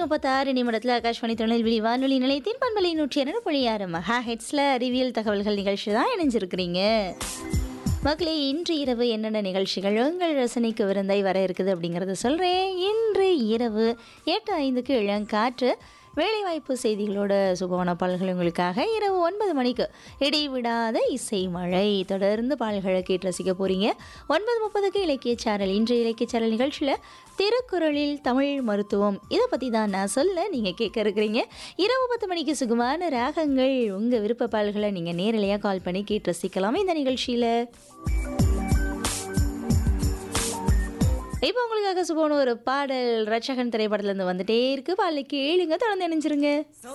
முப்பத்தாறு நிமிடத்தில் ஆகாஷ்வாணி தொழில்வெளி வானொலி நிலையத்தின் பண்பலை நூற்றி இரண்டு புள்ளி ஆறு மகா ஹெட்ஸில் அறிவியல் தகவல்கள் நிகழ்ச்சி தான் இணைஞ்சிருக்கிறீங்க மக்களே இன்று இரவு என்னென்ன நிகழ்ச்சிகள் உங்கள் ரசனைக்கு விருந்தாய் வர இருக்குது அப்படிங்கிறத சொல்கிறேன் இன்று இரவு எட்டு ஐந்துக்கு இளங்காற்று வேலைவாய்ப்பு செய்திகளோட சுபவன பால்கள் உங்களுக்காக இரவு ஒன்பது மணிக்கு இடைவிடாத இசை மழை தொடர்ந்து பால்களை கேட்டு ரசிக்க போகிறீங்க ஒன்பது முப்பதுக்கு இலக்கிய சேனல் இன்றைய இலக்கிய சேனல் நிகழ்ச்சியில் திருக்குறளில் தமிழ் மருத்துவம் இதை பற்றி தான் நான் சொல்ல நீங்கள் கேட்க இருக்கிறீங்க இரவு பத்து மணிக்கு சுகமான ராகங்கள் உங்கள் விருப்ப பால்களை நீங்கள் நேரலையாக கால் பண்ணி கேட்டு ரசிக்கலாம் இந்த நிகழ்ச்சியில் இப்போ உங்களுக்காக சுபோன ஒரு பாடல் ரட்சகன் திரைப்படத்துல இருந்து வந்துட்டே இருக்கு பாடலை கேளுங்க தொடர்ந்து இணைஞ்சிருங்க